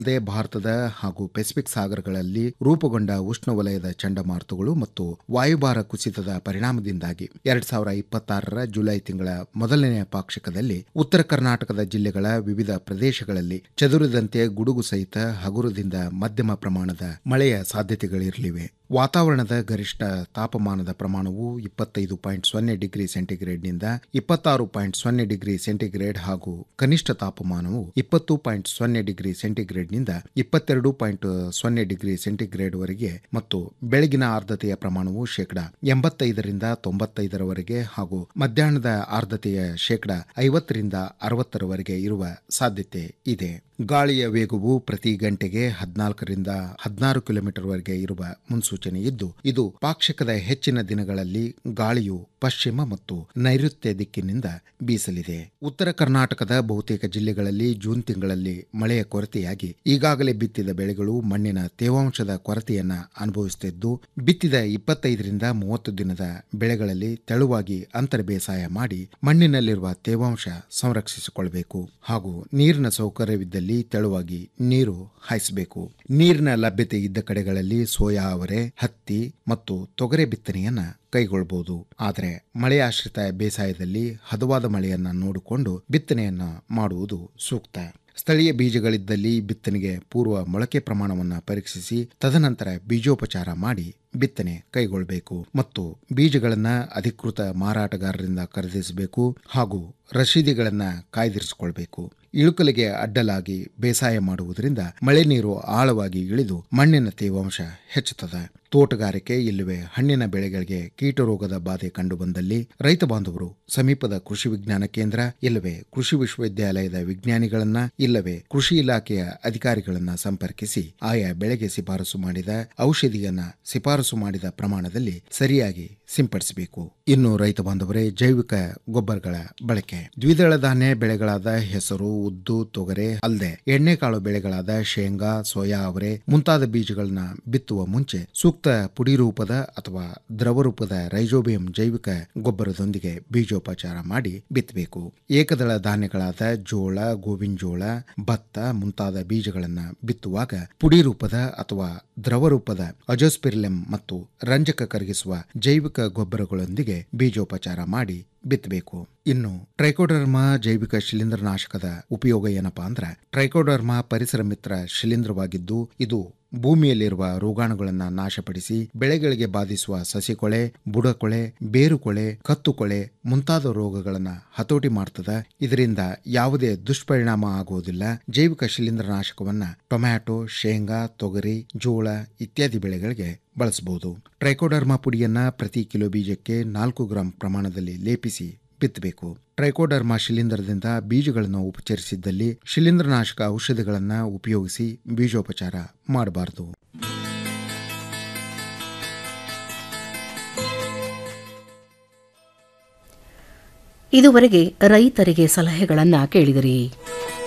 ಅದೇ ಭಾರತದ ಹಾಗೂ ಪೆಸಿಫಿಕ್ ಸಾಗರಗಳಲ್ಲಿ ರೂಪುಗೊಂಡ ಉಷ್ಣವಲಯದ ಚಂಡಮಾರುತಗಳು ಮತ್ತು ವಾಯುಭಾರ ಕುಸಿತದ ಪರಿಣಾಮದಿಂದಾಗಿ ಎರಡ್ ಸಾವಿರ ಇಪ್ಪತ್ತಾರರ ಜುಲೈ ತಿಂಗಳ ಮೊದಲನೆಯ ಪಾಕ್ಷಿಕದಲ್ಲಿ ಉತ್ತರ ಕರ್ನಾಟಕದ ಜಿಲ್ಲೆಗಳ ವಿವಿಧ ಪ್ರದೇಶಗಳಲ್ಲಿ ಚದುರಿದಂತೆ ಗುಡುಗು ಸಹಿತ ಹಗುರದಿಂದ ಮಧ್ಯಮ ಪ್ರಮಾಣದ ಮಳೆಯ ಸಾಧ್ಯತೆಗಳಿರಲಿವೆ ವಾತಾವರಣದ ಗರಿಷ್ಠ ತಾಪಮಾನದ ಪ್ರಮಾಣವು ಇಪ್ಪತ್ತೈದು ಪಾಯಿಂಟ್ ಸೊನ್ನೆ ಡಿಗ್ರಿ ಸೆಂಟಿಗ್ರೇಡ್ನಿಂದ ಇಪ್ಪತ್ತಾರು ಪಾಯಿಂಟ್ ಸೊನ್ನೆ ಡಿಗ್ರಿ ಸೆಂಟಿಗ್ರೇಡ್ ಹಾಗೂ ಕನಿಷ್ಠ ತಾಪಮಾನವು ಇಪ್ಪತ್ತು ಪಾಯಿಂಟ್ ಸೊನ್ನೆ ಡಿಗ್ರಿ ಸೆಂಟಿಗ್ರೇಡ್ನಿಂದ ಇಪ್ಪತ್ತೆರಡು ಪಾಯಿಂಟ್ ಸೊನ್ನೆ ಡಿಗ್ರಿ ಸೆಂಟಿಗ್ರೇಡ್ ವರೆಗೆ ಮತ್ತು ಬೆಳಗಿನ ಆರ್ದ್ರತೆಯ ಪ್ರಮಾಣವು ಶೇಕಡ ಎಂಬತ್ತೈದರಿಂದ ತೊಂಬತ್ತೈದರವರೆಗೆ ಹಾಗೂ ಮಧ್ಯಾಹ್ನದ ಆರ್ದ್ರತೆಯ ಶೇಕಡ ಐವತ್ತರಿಂದ ಅರವತ್ತರವರೆಗೆ ಇರುವ ಸಾಧ್ಯತೆ ಇದೆ ಗಾಳಿಯ ವೇಗವು ಪ್ರತಿ ಗಂಟೆಗೆ ಹದಿನಾಲ್ಕರಿಂದ ಹದಿನಾರು ಕಿಲೋಮೀಟರ್ ವರೆಗೆ ಇರುವ ಮುನ್ಸೂಚನೆ ಇದ್ದು ಇದು ಪಾಕ್ಷಿಕದ ಹೆಚ್ಚಿನ ದಿನಗಳಲ್ಲಿ ಗಾಳಿಯು ಪಶ್ಚಿಮ ಮತ್ತು ನೈಋತ್ಯ ದಿಕ್ಕಿನಿಂದ ಬೀಸಲಿದೆ ಉತ್ತರ ಕರ್ನಾಟಕದ ಬಹುತೇಕ ಜಿಲ್ಲೆಗಳಲ್ಲಿ ಜೂನ್ ತಿಂಗಳಲ್ಲಿ ಮಳೆಯ ಕೊರತೆಯಾಗಿ ಈಗಾಗಲೇ ಬಿತ್ತಿದ ಬೆಳೆಗಳು ಮಣ್ಣಿನ ತೇವಾಂಶದ ಕೊರತೆಯನ್ನ ಅನುಭವಿಸುತ್ತಿದ್ದು ಬಿತ್ತಿದ ಇಪ್ಪತ್ತೈದರಿಂದ ಮೂವತ್ತು ದಿನದ ಬೆಳೆಗಳಲ್ಲಿ ತೆಳುವಾಗಿ ಅಂತರ ಬೇಸಾಯ ಮಾಡಿ ಮಣ್ಣಿನಲ್ಲಿರುವ ತೇವಾಂಶ ಸಂರಕ್ಷಿಸಿಕೊಳ್ಳಬೇಕು ಹಾಗೂ ನೀರಿನ ಸೌಕರ್ಯವಿದ್ದಲ್ಲಿ ತೆಳುವಾಗಿ ನೀರು ಹಾಯಿಸಬೇಕು ನೀರಿನ ಲಭ್ಯತೆ ಇದ್ದ ಕಡೆಗಳಲ್ಲಿ ಸೋಯಾ ಅವರೆ ಹತ್ತಿ ಮತ್ತು ತೊಗರೆ ಬಿತ್ತನೆಯನ್ನ ಕೈಗೊಳ್ಳಬಹುದು ಆದರೆ ಮಳೆಯಾಶ್ರಿತ ಬೇಸಾಯದಲ್ಲಿ ಹದವಾದ ಮಳೆಯನ್ನ ನೋಡಿಕೊಂಡು ಬಿತ್ತನೆಯನ್ನ ಮಾಡುವುದು ಸೂಕ್ತ ಸ್ಥಳೀಯ ಬೀಜಗಳಿದ್ದಲ್ಲಿ ಬಿತ್ತನೆಗೆ ಪೂರ್ವ ಮೊಳಕೆ ಪ್ರಮಾಣವನ್ನು ಪರೀಕ್ಷಿಸಿ ತದನಂತರ ಬೀಜೋಪಚಾರ ಮಾಡಿ ಬಿತ್ತನೆ ಕೈಗೊಳ್ಳಬೇಕು ಮತ್ತು ಬೀಜಗಳನ್ನು ಅಧಿಕೃತ ಮಾರಾಟಗಾರರಿಂದ ಖರೀದಿಸಬೇಕು ಹಾಗೂ ರಶೀದಿಗಳನ್ನು ಕಾಯ್ದಿರಿಸಿಕೊಳ್ಬೇಕು ಇಳುಕಲಿಗೆ ಅಡ್ಡಲಾಗಿ ಬೇಸಾಯ ಮಾಡುವುದರಿಂದ ಮಳೆ ನೀರು ಆಳವಾಗಿ ಇಳಿದು ಮಣ್ಣಿನ ತೇವಾಂಶ ಹೆಚ್ಚುತ್ತದೆ ತೋಟಗಾರಿಕೆ ಇಲ್ಲವೇ ಹಣ್ಣಿನ ಬೆಳೆಗಳಿಗೆ ಕೀಟರೋಗದ ಬಾಧೆ ಕಂಡುಬಂದಲ್ಲಿ ರೈತ ಬಾಂಧವರು ಸಮೀಪದ ಕೃಷಿ ವಿಜ್ಞಾನ ಕೇಂದ್ರ ಇಲ್ಲವೇ ಕೃಷಿ ವಿಶ್ವವಿದ್ಯಾಲಯದ ವಿಜ್ಞಾನಿಗಳನ್ನ ಇಲ್ಲವೇ ಕೃಷಿ ಇಲಾಖೆಯ ಅಧಿಕಾರಿಗಳನ್ನ ಸಂಪರ್ಕಿಸಿ ಆಯಾ ಬೆಳೆಗೆ ಶಿಫಾರಸು ಮಾಡಿದ ಔಷಧಿಯನ್ನ ಶಿಫಾರಸು ಮಾಡಿದ ಪ್ರಮಾಣದಲ್ಲಿ ಸರಿಯಾಗಿ ಸಿಂಪಡಿಸಬೇಕು ಇನ್ನು ರೈತ ಬಾಂಧವರೇ ಜೈವಿಕ ಗೊಬ್ಬರಗಳ ಬಳಕೆ ದ್ವಿದಳ ಧಾನ್ಯ ಬೆಳೆಗಳಾದ ಹೆಸರು ಉದ್ದು ತೊಗರೆ ಅಲ್ಲದೆ ಎಣ್ಣೆಕಾಳು ಬೆಳೆಗಳಾದ ಶೇಂಗಾ ಸೋಯಾ ಅವರೆ ಮುಂತಾದ ಬೀಜಗಳನ್ನ ಬಿತ್ತುವ ಮುಂಚೆ ಸೂಕ್ತ ಪುಡಿ ರೂಪದ ಅಥವಾ ದ್ರವ ರೂಪದ ರೈಜೋಬಿಯಂ ಜೈವಿಕ ಗೊಬ್ಬರದೊಂದಿಗೆ ಬೀಜೋಪಚಾರ ಮಾಡಿ ಬಿತ್ತಬೇಕು ಏಕದಳ ಧಾನ್ಯಗಳಾದ ಜೋಳ ಗೋವಿನ ಜೋಳ ಭತ್ತ ಮುಂತಾದ ಬೀಜಗಳನ್ನ ಬಿತ್ತುವಾಗ ಪುಡಿ ರೂಪದ ಅಥವಾ ದ್ರವ ರೂಪದ ಅಜೋಸ್ಪಿರ್ಲೆಂ ಮತ್ತು ರಂಜಕ ಕರಗಿಸುವ ಜೈವಿಕ ಗೊಬ್ಬರಗಳೊಂದಿಗೆ ಬೀಜೋಪಚಾರ ಮಾಡಿ ಬಿತ್ತಬೇಕು ಇನ್ನು ಟ್ರೈಕೋಡರ್ಮಾ ಜೈವಿಕ ಶಿಲೀಂಧ್ರನಾಶಕದ ಉಪಯೋಗ ಏನಪ್ಪಾ ಅಂದ್ರೆ ಟ್ರೈಕೋಡರ್ಮಾ ಪರಿಸರ ಮಿತ್ರ ಶಿಲೀಂಧ್ರವಾಗಿದ್ದು ಇದು ಭೂಮಿಯಲ್ಲಿರುವ ರೋಗಾಣುಗಳನ್ನು ನಾಶಪಡಿಸಿ ಬೆಳೆಗಳಿಗೆ ಬಾಧಿಸುವ ಸಸಿಕೊಳೆ ಬುಡಕೊಳೆ ಬೇರುಕೊಳೆ ಕತ್ತುಕೊಳೆ ಮುಂತಾದ ರೋಗಗಳನ್ನು ಹತೋಟಿ ಮಾಡ್ತದ ಇದರಿಂದ ಯಾವುದೇ ದುಷ್ಪರಿಣಾಮ ಆಗುವುದಿಲ್ಲ ಜೈವಿಕ ಶಿಲೀಂಧ್ರನಾಶಕವನ್ನ ಟೊಮ್ಯಾಟೊ ಶೇಂಗಾ ತೊಗರಿ ಜೋಳ ಇತ್ಯಾದಿ ಬೆಳೆಗಳಿಗೆ ಬಳಸಬಹುದು ಟ್ರೈಕೋಡರ್ಮಾ ಪುಡಿಯನ್ನ ಪ್ರತಿ ಕಿಲೋ ಬೀಜಕ್ಕೆ ನಾಲ್ಕು ಗ್ರಾಂ ಪ್ರಮಾಣದಲ್ಲಿ ಲೇಪಿಸಿ ಬಿತ್ತಬೇಕು ಟ್ರೈಕೋಡರ್ಮಾ ಶಿಲೀಂಧ್ರದಿಂದ ಬೀಜಗಳನ್ನು ಉಪಚರಿಸಿದ್ದಲ್ಲಿ ಶಿಲೀಂಧ್ರನಾಶಕ ಔಷಧಿಗಳನ್ನು ಉಪಯೋಗಿಸಿ ಬೀಜೋಪಚಾರ ಮಾಡಬಾರದು ಇದುವರೆಗೆ ರೈತರಿಗೆ ಸಲಹೆಗಳನ್ನು ಕೇಳಿದಿರಿ